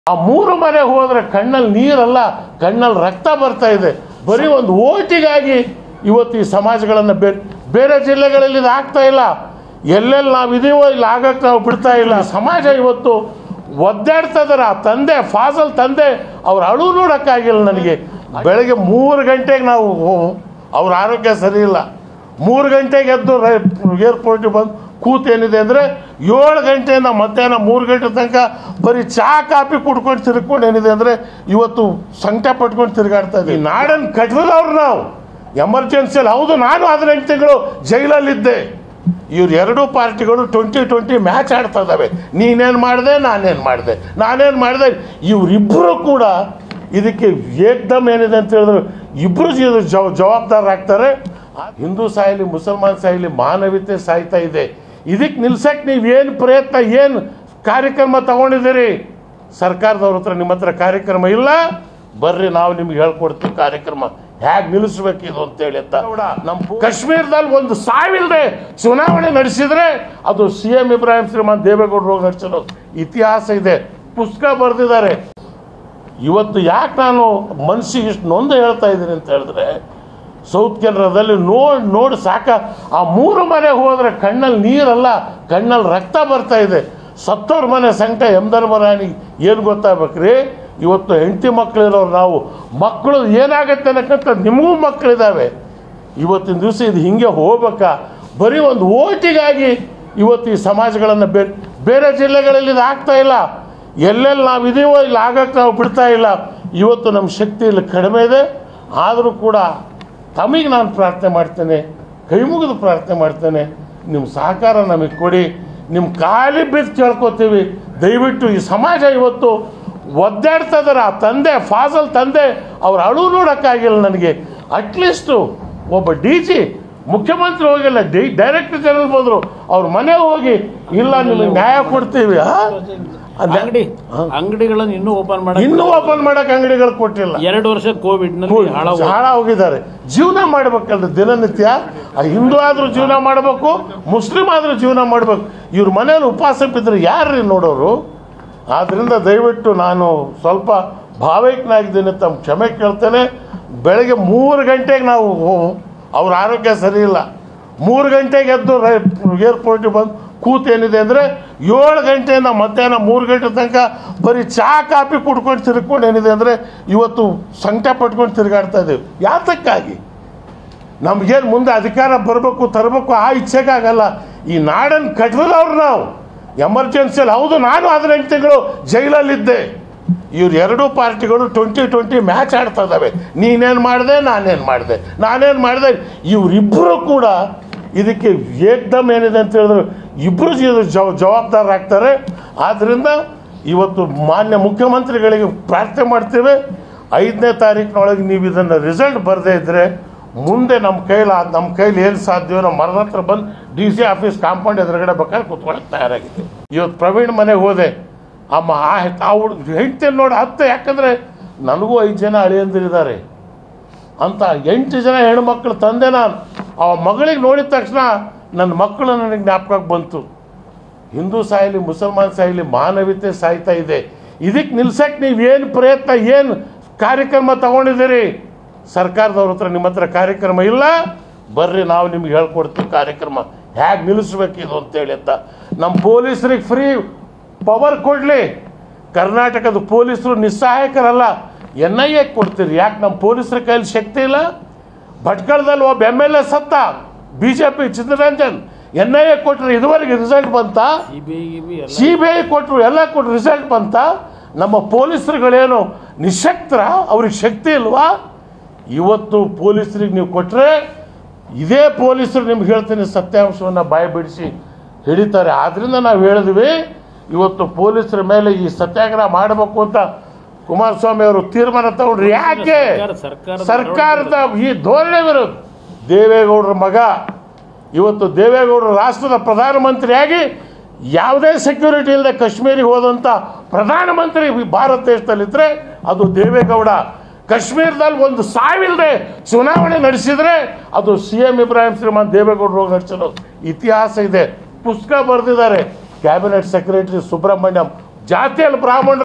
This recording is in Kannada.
ಆ ಮೂರು ಮನೆ ಹೋದ್ರೆ ಕಣ್ಣಲ್ಲಿ ನೀರಲ್ಲ ಕಣ್ಣಲ್ಲಿ ರಕ್ತ ಬರ್ತಾ ಇದೆ ಬರೀ ಒಂದು ಓಟಿಗಾಗಿ ಇವತ್ತು ಈ ಸಮಾಜಗಳನ್ನು ಬೇರೆ ಬೇರೆ ಜಿಲ್ಲೆಗಳಲ್ಲಿ ಇದು ಆಗ್ತಾ ಇಲ್ಲ ಎಲ್ಲೆಲ್ಲಿ ನಾವು ಇದೀವೋ ಇಲ್ಲಿ ಆಗಕ್ಕೆ ನಾವು ಬಿಡ್ತಾ ಇಲ್ಲ ಸಮಾಜ ಇವತ್ತು ಒದ್ದಾಡ್ತಾ ಇದಾರೆ ಆ ತಂದೆ ಫಾಸಲ್ ತಂದೆ ಅವ್ರ ಅಳು ನೋಡೋಕ್ಕಾಗಿಲ್ಲ ನನಗೆ ಬೆಳಗ್ಗೆ ಮೂರು ಗಂಟೆಗೆ ನಾವು ಅವ್ರ ಆರೋಗ್ಯ ಸರಿ ಇಲ್ಲ ಮೂರು ಗಂಟೆಗೆ ಎದ್ದು ಏರ್ಪೋರ್ಟಿಗೆ ಬಂದು ಕೂತ್ ಏನಿದೆ ಅಂದರೆ ಏಳು ಗಂಟೆಯಿಂದ ಮಧ್ಯಾಹ್ನ ಮೂರು ಗಂಟೆ ತನಕ ಬರೀ ಚಹಾ ಕಾಫಿ ಕುಡ್ಕೊಂಡು ತಿರ್ಕೊಂಡು ಏನಿದೆ ಅಂದರೆ ಇವತ್ತು ಸಂಕಟ ಪಟ್ಕೊಂಡು ತಿರುಗಾಡ್ತಾ ಇದ್ದೀವಿ ನಾಡನ್ನು ಕಟ್ಟಿದವ್ರು ನಾವು ಎಮರ್ಜೆನ್ಸಿಯಲ್ಲಿ ಹೌದು ನಾನು ಹದಿನೆಂಟು ತಿಂಗಳು ಜೈಲಲ್ಲಿದ್ದೆ ಇವ್ರು ಎರಡೂ ಪಾರ್ಟಿಗಳು ಟ್ವೆಂಟಿ ಟ್ವೆಂಟಿ ಮ್ಯಾಚ್ ಆಡ್ತಾ ಇದ್ದಾವೆ ನೀನೇನು ಮಾಡಿದೆ ನಾನೇನು ಮಾಡಿದೆ ನಾನೇನು ಮಾಡಿದೆ ಇವರಿಬ್ಬರು ಕೂಡ ಇದಕ್ಕೆ ಏಕ್ದಮ್ ಏನಿದೆ ಅಂತ ಹೇಳಿದ್ರು ಇಬ್ಬರು ಜವ ಜವಾಬ್ದಾರರಾಗ್ತಾರೆ ಹಿಂದೂ ಸಾಯಲಿ ಮುಸಲ್ಮಾನ್ ಸಾಯಲಿ ಮಾನವೀಯತೆ ಸಾಯ್ತಾ ಇದೆ ಇದಕ್ಕೆ ನಿಲ್ಸಕ್ಕೆ ನೀವು ಏನು ಪ್ರಯತ್ನ ಏನು ಕಾರ್ಯಕ್ರಮ ತಗೊಂಡಿದ್ದೀರಿ ಸರ್ಕಾರದವ್ರ ಹತ್ರ ನಿಮ್ಮ ಹತ್ರ ಕಾರ್ಯಕ್ರಮ ಇಲ್ಲ ಬರ್ರಿ ನಾವು ನಿಮ್ಗೆ ಹೇಳ್ಕೊಡ್ತೀವಿ ಕಾರ್ಯಕ್ರಮ ಹೇಗೆ ನಿಲ್ಲಿಸ್ಬೇಕು ಇದು ಅಂತೇಳಿ ಅಂತ ನಮ್ಮ ಕಾಶ್ಮೀರದಲ್ಲಿ ಒಂದು ಸಾವಿಲ್ಲದೆ ಚುನಾವಣೆ ನಡೆಸಿದ್ರೆ ಅದು ಸಿ ಎಂ ಇಬ್ರಾಹಿಂ ಶ್ರೀಮಾನ್ ದೇವೇಗೌಡರು ಹೋಗಿ ನಡೆಸಿರೋದು ಇತಿಹಾಸ ಇದೆ ಪುಸ್ತಕ ಬರೆದಿದ್ದಾರೆ ಇವತ್ತು ಯಾಕೆ ನಾನು ಮನಸ್ಸಿಗೆ ಇಷ್ಟು ನೊಂದು ಹೇಳ್ತಾ ಇದ್ದೀನಿ ಅಂತ ಹೇಳಿದ್ರೆ ಸೌತ್ ಕೆನರಾದಲ್ಲಿ ನೋಡಿ ನೋಡಿ ಸಾಕ ಆ ಮೂರು ಮನೆ ಹೋದ್ರೆ ಕಣ್ಣಲ್ಲಿ ನೀರಲ್ಲ ಕಣ್ಣಲ್ಲಿ ರಕ್ತ ಬರ್ತಾ ಇದೆ ಸತ್ತೋರ್ ಮನೆ ಸಂಕಟ ಎಮ್ಧರ್ಮರಾಣಿ ಏನು ಗೊತ್ತಾಗ್ಬೇಕ್ರಿ ಇವತ್ತು ಹೆಂಡತಿ ಮಕ್ಕಳಿರೋರು ನಾವು ಮಕ್ಕಳು ಏನಾಗತ್ತೆ ಅನ್ನಕ್ಕಂತ ನಿಮಗೂ ಮಕ್ಕಳಿದ್ದಾವೆ ಇವತ್ತಿನ ದಿವಸ ಇದು ಹಿಂಗೆ ಹೋಗ್ಬೇಕಾ ಬರೀ ಒಂದು ಓಟಿಗಾಗಿ ಇವತ್ತು ಈ ಸಮಾಜಗಳನ್ನು ಬೇರೆ ಬೇರೆ ಜಿಲ್ಲೆಗಳಲ್ಲಿ ಇದು ಆಗ್ತಾ ಇಲ್ಲ ಎಲ್ಲೆಲ್ಲಿ ನಾವು ಇದೀವೋ ಇಲ್ಲಿ ಆಗಕ್ಕೆ ನಾವು ಬಿಡ್ತಾ ಇಲ್ಲ ಇವತ್ತು ನಮ್ಮ ಶಕ್ತಿ ಇಲ್ಲಿ ಕಡಿಮೆ ಇದೆ ಆದರೂ ಕೂಡ ತಮಗೆ ನಾನು ಪ್ರಾರ್ಥನೆ ಮಾಡ್ತೇನೆ ಕೈ ಮುಗಿದು ಪ್ರಾರ್ಥನೆ ಮಾಡ್ತೇನೆ ನಿಮ್ಮ ಸಹಕಾರ ನಮಗೆ ಕೊಡಿ ನಿಮ್ಮ ಖಾಲಿ ಬಿದ್ದು ಕೇಳ್ಕೊತೀವಿ ದಯವಿಟ್ಟು ಈ ಸಮಾಜ ಇವತ್ತು ಒದ್ದಾಡ್ತಾ ಇದ್ದಾರೆ ಆ ತಂದೆ ಫಾಸಲ್ ತಂದೆ ಅವ್ರ ಅಳು ನೋಡೋಕ್ಕಾಗಿಲ್ಲ ನನಗೆ ಅಟ್ಲೀಸ್ಟು ಒಬ್ಬ ಡಿ ಜಿ ಮುಖ್ಯಮಂತ್ರಿ ಹೋಗಿಲ್ಲ ಡಿ ಡೈರೆಕ್ಟರ್ ಜನರಲ್ ಬಂದರು ಅವ್ರ ಮನೆ ಹೋಗಿ ಇಲ್ಲ ನಿಮಗೆ ನ್ಯಾಯ ಕೊಡ್ತೀವಿ ಆ? ಅದ್- ಅಂಗಡಿ ಅಂಗಡಿಗಳನ್ನು ಇನ್ನೂ ಓಪನ್ ಮಾಡಿ ಇನ್ನೂ ಓಪನ್ ಮಾಡಕ್ಕೆ ಅಂಗಡಿಗಳು ಕೊಟ್ಟಿಲ್ಲ ಎರಡು ವರ್ಷ ಕೋವಿಡ್ ನಲ್ಲಿ ಹಾಳಾಗ್ ಹಾಳ ಹೋಗಿದ್ದಾರೆ ಜೀವನ ಮಾಡ್ಬೇಕಲ್ರಿ ದಿನನಿತ್ಯ ಆ ಹಿಂದೂ ಆದ್ರೂ ಜೀವನ ಮಾಡಬೇಕು ಮುಸ್ಲಿಂ ಆದ್ರೂ ಜೀವನ ಮಾಡ್ಬೇಕು ಇವ್ರ ಮನೇಲಿ ಉಪವಾಸ ಬಿದ್ದರೆ ಯಾರ್ರಿ ನೋಡೋರು ಆದ್ರಿಂದ ದಯವಿಟ್ಟು ನಾನು ಸ್ವಲ್ಪ ಭಾವೈಕ್ಯನಾಗಿದ್ದೀನಿ ತಮ್ಮ ಕ್ಷಮೆ ಕೇಳ್ತೇನೆ ಬೆಳಗ್ಗೆ ಮೂರು ಗಂಟೆಗೆ ನಾವು ಅವ್ರ ಆರೋಗ್ಯ ಸರಿ ಇಲ್ಲ ಮೂರು ಗಂಟೆಗೆ ಎದ್ದು ಏರ್ಪೋರ್ಟಿಗೆ ಬಂದು ಕೂತ್ ಏನಿದೆ ಅಂದರೆ ಏಳು ಗಂಟೆಯಿಂದ ಮಧ್ಯಾಹ್ನ ಮೂರು ಗಂಟೆ ತನಕ ಬರೀ ಚಹಾ ಕಾಫಿ ಕುಡ್ಕೊಂಡು ತಿರ್ಕೊಂಡು ಏನಿದೆ ಅಂದರೆ ಇವತ್ತು ಸಂಕಟ ಪಟ್ಕೊಂಡು ತಿರುಗಾಡ್ತಾ ಇದ್ದೀವಿ ಯಾತಕ್ಕಾಗಿ ನಮಗೇನು ಮುಂದೆ ಅಧಿಕಾರ ಬರಬೇಕು ತರಬೇಕು ಆ ಇಚ್ಛೆಗಾಗಲ್ಲ ಈ ನಾಡನ್ನು ಕಟ್ಟಿದವ್ರು ನಾವು ಎಮರ್ಜೆನ್ಸಿಯಲ್ಲಿ ಹೌದು ನಾನು ಹದಿನೆಂಟು ತಿಂಗಳು ಜೈಲಲ್ಲಿದ್ದೆ ಇವ್ರು ಎರಡೂ ಪಾರ್ಟಿಗಳು ಟ್ವೆಂಟಿ ಟ್ವೆಂಟಿ ಮ್ಯಾಚ್ ಆಡ್ತಾ ಇದ್ದಾವೆ ನೀನೇನು ಮಾಡಿದೆ ನಾನೇನು ಮಾಡಿದೆ ನಾನೇನು ಮಾಡಿದೆ ಇವರಿಬ್ಬರು ಕೂಡ ಇದಕ್ಕೆ ಏಕ್ದಮ್ ಏನಿದೆ ಅಂತ ಹೇಳಿದ್ರು ಇಬ್ಬರು ಜವ ಜವಾಬ್ದಾರರಾಗ್ತಾರೆ ಆದ್ದರಿಂದ ಇವತ್ತು ಮಾನ್ಯ ಮುಖ್ಯಮಂತ್ರಿಗಳಿಗೆ ಪ್ರಾರ್ಥನೆ ಮಾಡ್ತೇವೆ ಐದನೇ ತಾರೀಕಿನೊಳಗೆ ನೀವು ಇದನ್ನು ರಿಸಲ್ಟ್ ಬರದೇ ಇದ್ದರೆ ಮುಂದೆ ನಮ್ಮ ಕೈಲಿ ನಮ್ಮ ಕೈಲಿ ಏನು ಸಾಧ್ಯವೋ ನಮ್ಮ ಮರದ ಹತ್ರ ಬಂದು ಡಿ ಸಿ ಆಫೀಸ್ ಕಾಂಪೌಂಡ್ ಎದುರುಗಡೆ ಬೇಕಾದ್ರೆ ಕೂತ್ಕೊಳ್ಳೋಕೆ ತಯಾರಾಗಿದೆ ಇವತ್ತು ಪ್ರವೀಣ್ ಮನೆಗೆ ಹೋದೆ ಅಮ್ಮ ಆ ಆ ಹುಡುಗ ಹೆಂಡ್ತಿಯನ್ನು ನೋಡಿ ಹತ್ತು ಯಾಕಂದರೆ ನನಗೂ ಐದು ಜನ ಅಳಿಯಂದಿರಿದ್ದಾರೆ ಅಂತ ಎಂಟು ಜನ ಹೆಣ್ಮಕ್ಳು ತಂದೆ ನಾನು ಆ ಮಗಳಿಗೆ ನೋಡಿದ ತಕ್ಷಣ ನನ್ನ ಮಕ್ಕಳು ನನಗೆ ಜ್ಞಾಪಕಕ್ಕೆ ಬಂತು ಹಿಂದೂ ಸಾಯಲಿ ಮುಸಲ್ಮಾನ್ ಸಾಯಲಿ ಮಾನವೀಯತೆ ಸಾಯ್ತಾ ಇದೆ ಇದಕ್ಕೆ ನಿಲ್ಸಕ್ಕೆ ನೀವು ಏನು ಪ್ರಯತ್ನ ಏನು ಕಾರ್ಯಕ್ರಮ ತಗೊಂಡಿದ್ದೀರಿ ಸರ್ಕಾರದವ್ರ ಹತ್ರ ನಿಮ್ಮ ಹತ್ರ ಕಾರ್ಯಕ್ರಮ ಇಲ್ಲ ಬರ್ರಿ ನಾವು ನಿಮ್ಗೆ ಹೇಳ್ಕೊಡ್ತೀವಿ ಕಾರ್ಯಕ್ರಮ ಹೇಗೆ ನಿಲ್ಲಿಸ್ಬೇಕು ಇದು ಅಂತೇಳಿ ಅಂತ ನಮ್ಮ ಪೊಲೀಸರಿಗೆ ಫ್ರೀ ಪವರ್ ಕೊಡಲಿ ಕರ್ನಾಟಕದ ಪೊಲೀಸರು ನಿಸ್ಸಹಾಯಕರಲ್ಲ ಎನ್ ಐ ಎ ಕೊಡ್ತೀರಿ ಯಾಕೆ ನಮ್ಮ ಪೊಲೀಸರ ಕೈಲಿ ಶಕ್ತಿ ಇಲ್ಲ ಭಟ್ಕಳದಲ್ಲಿ ಒಬ್ಬ ಎಮ್ ಎಲ್ ಎ ಸತ್ತ B J P Chittaranjan N I A ಕೊಟ್ಟರೆ ಇದುವರೆಗೆ ರಿಸಲ್ಟ್ ಬಂತಾ ಸಿಬಿಐ ಗಿಬಿ ಎಲ್ಲ ಸಿ ಬಿ ಐ ಕೊಟ್ಟರು ಎಲ್ಲ ಕೊಟ್ಟರು ರಿಸಲ್ಟ್ ಬಂತ ನಮ್ಮ ಪೊಲೀಸರುಗಳೇನು ನಿಶಕ್ತರ ಅವ್ರಿಗೆ ಶಕ್ತಿ ಇಲ್ವಾ ಇವತ್ತು ಪೊಲೀಸರಿಗೆ ನೀವು ಕೊಟ್ಟರೆ ಇದೇ ಪೊಲೀಸರು ನಿಮ್ಗೆ ಹೇಳ್ತೀನಿ ಸತ್ಯಾಂಶವನ್ನು ಬಾಯಿ ಬಿಡಿಸಿ ಹಿಡಿತಾರೆ ಆದ್ದರಿಂದ ನಾವು ಹೇಳಿದ್ವಿ ಇವತ್ತು ಪೊಲೀಸರ ಮೇಲೆ ಈ ಸತ್ಯಾಗ್ರಹ ಮಾಡಬೇಕು ಅಂತ ಕುಮಾರಸ್ವಾಮಿ ಅವರು ತೀರ್ಮಾನ ತಗೊಂಡ್ರು ಯಾಕೆ ಸರ್ಕಾರ- ಸರ್ಕಾರದ ಸರ್ಕಾರದ ಈ ಧೋರಣೆ ವಿರುದ್ಧ ದೇವೇಗೌಡರ ಮಗ ಇವತ್ತು ದೇವೇಗೌಡರು ರಾಷ್ಟ್ರದ ಪ್ರಧಾನಮಂತ್ರಿಯಾಗಿ ಯಾವುದೇ ಸೆಕ್ಯೂರಿಟಿ ಇಲ್ಲದೆ ಕಾಶ್ಮೀರಿಗೆ ಹೋದಂಥ ಪ್ರಧಾನಮಂತ್ರಿ ಈ ಭಾರತ ದೇಶದಲ್ಲಿದ್ದರೆ ಅದು ದೇವೇಗೌಡ ಕಾಶ್ಮೀರದಲ್ಲಿ ಒಂದು ಸಾವಿಲ್ಲದೆ ಚುನಾವಣೆ ನಡೆಸಿದರೆ ಅದು ಸಿ ಎಂ ಇಬ್ರಾಹಿಂ ಶ್ರೀಮಾನ್ ದೇವೇಗೌಡರು ಹೋಗಿ ನಡೆಸಿರೋದು ಇತಿಹಾಸ ಇದೆ ಪುಸ್ತಕ ಬರೆದಿದ್ದಾರೆ ಕ್ಯಾಬಿನೆಟ್ ಸೆಕ್ರೆಟರಿ ಸುಬ್ರಹ್ಮಣ್ಯಂ ಜಾತಿಯಲ್ಲಿ ಬ್ರಾಹ್ಮಣರು